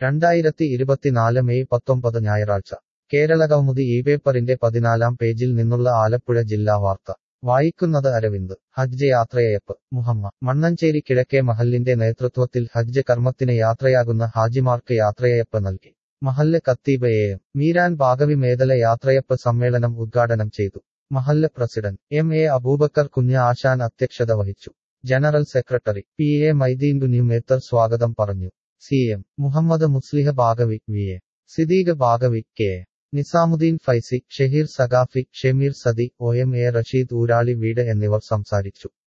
രണ്ടായിരത്തി ഇരുപത്തിനാല് മെയ് പത്തൊമ്പത് ഞായറാഴ്ച കേരളകൗമുദി ഈ പേപ്പറിന്റെ പതിനാലാം പേജിൽ നിന്നുള്ള ആലപ്പുഴ ജില്ലാ വാർത്ത വായിക്കുന്നത് അരവിന്ദ് ഹജ്ജ് യാത്രയയപ്പ് മുഹമ്മ മണ്ണഞ്ചേരി കിഴക്കേ മഹല്ലിന്റെ നേതൃത്വത്തിൽ ഹജ്ജ് കർമ്മത്തിന് യാത്രയാകുന്ന ഹാജിമാർക്ക് യാത്രയയപ്പ് നൽകി മഹല്ല് കത്തീബ് എ എം മീരാൻ ബാഗവി മേദല യാത്രയപ്പ് സമ്മേളനം ഉദ്ഘാടനം ചെയ്തു മഹല്ല് പ്രസിഡന്റ് എം എ അബൂബക്കർ കുഞ്ഞ് ആശാൻ അധ്യക്ഷത വഹിച്ചു general secretary P A Mydeen Methar സ്വാഗതം പറഞ്ഞു C M Muhammad Musliha Baqavi V A Siddique Baqavi K A. Nizamuddin Faizy Shaheer Saqafi Shemeer Sadi O M A Rasheed Oorali വീട് എന്നിവർ സംസാരിച്ചു